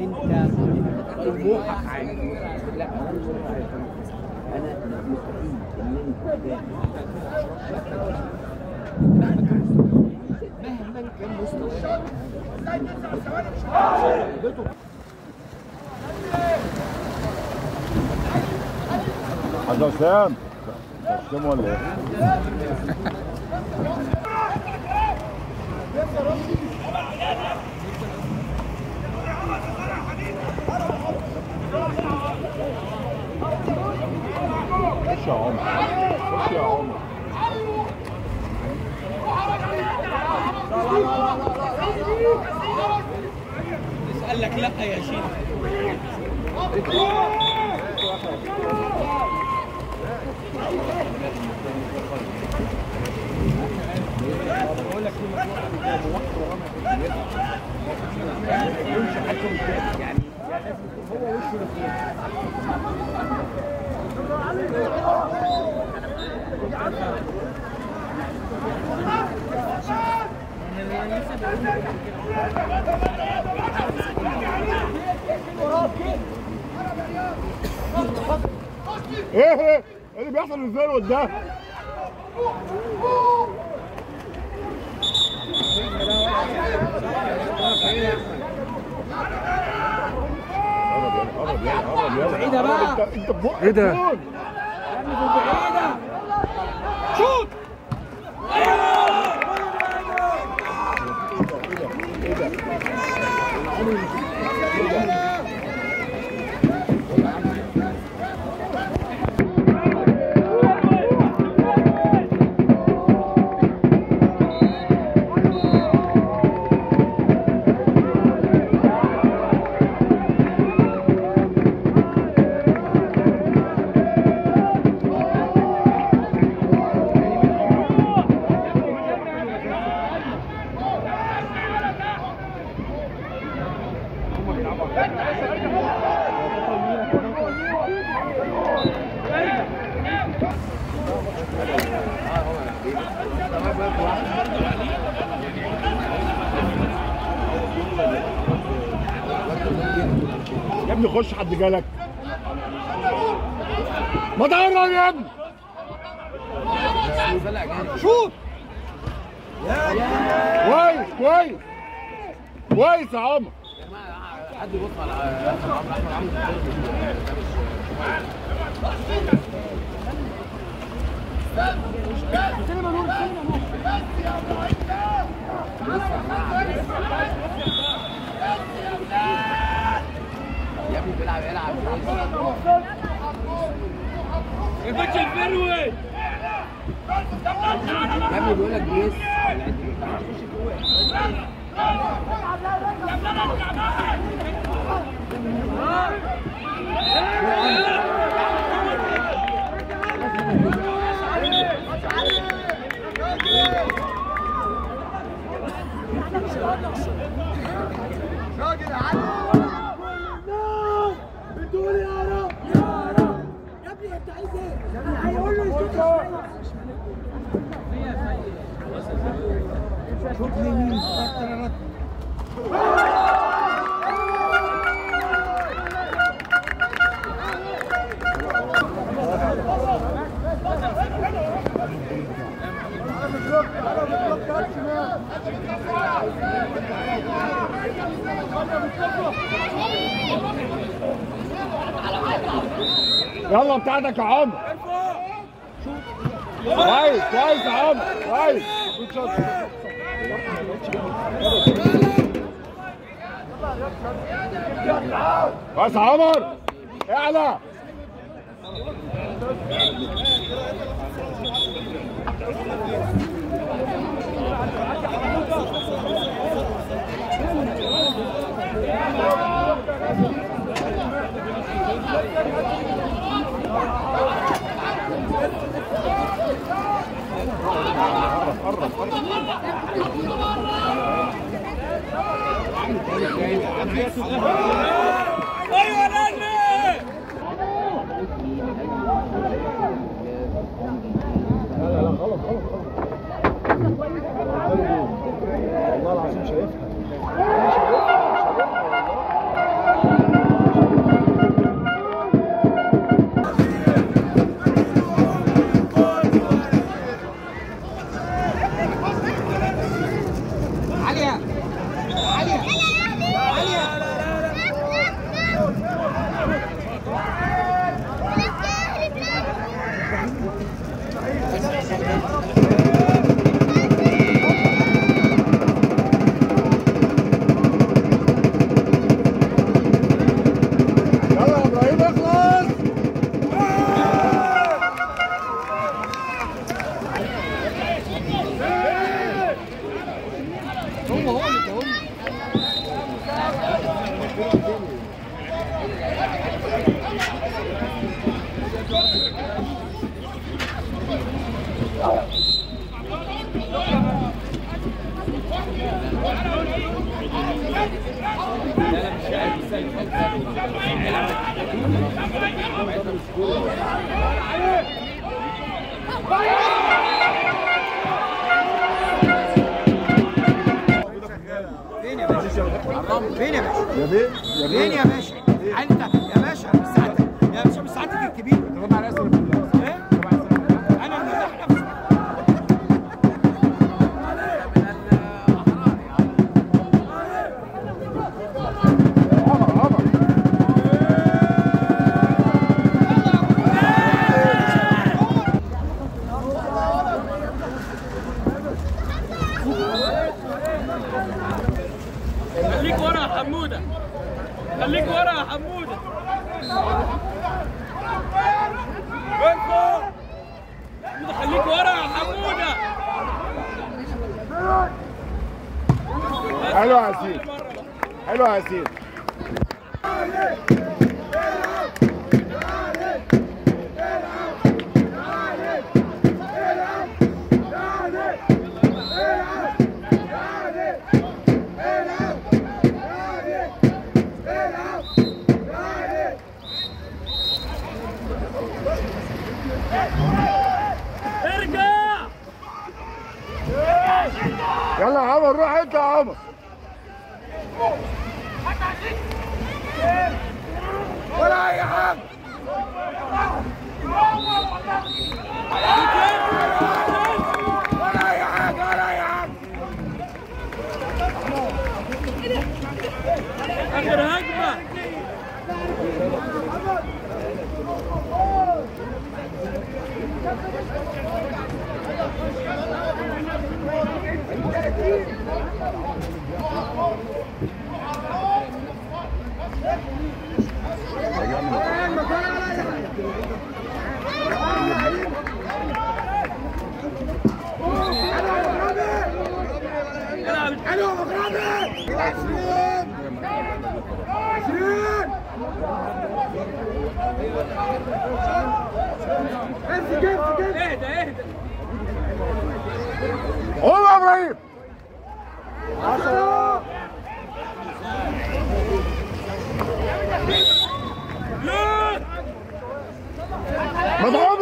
انت طموحك عالي لا انا مش عارف انا مستحيل ان انت مهما كان مستواك حاج حسام تشتمه ولا ايه؟ خش يا عمر خش يا عمر قال لك لا يا شيخ بقول لك في مجموعه يمشي حتى قدام يعني يعني لازم يكون هو وشه لفوق ايه ايه إيه اللي بيحصل في الفيرود ده؟ قرب يلا قرب يلا بعيدة بقى. قرب انت انت ببقك ايه ده؟ جون. يا ابني في بعيده شوت يا ابني خش حد جالك ما تقرب يا ابني شوت كويس كويس كويس يا عمر حد يبص على احمد عمرو احمد عمرو يا ابني بيلعب يلعب يا باشا الفروي يا ابني بيقول لك جريس يلا بتاعتك يا عمر كويس كويس يا عمر كويس جود شوت. كويس يا عمر اعلى ايوه نجمي لا لا غلط غلط غلط والله العظيم شايفها انا شايفها شايفها والله هو هو اللي اداهم فين يا باشا؟ فين يا باشا؟ يا بيه يا فين يا باشا؟ انت يا باشا مش ساعتك يا باشا مش ساعتك الكبير طبعا على اسم بالله ايه؟ انا الملاح نفسي عمر عمر خليك ورا يا حموده خليك ورا يا حموده حموده خليك ورا يا حموده حلو يا ياسين حلو يا ياسين ارجع يلا يا عمر روح انت يا عمر ولا اي حاجه ولا اي حاجه ولا اي حاجه اخر هجمه العب حلو يا مغربي 20 20 اهدى اهدى قوم يا ابراهيم لا مدعو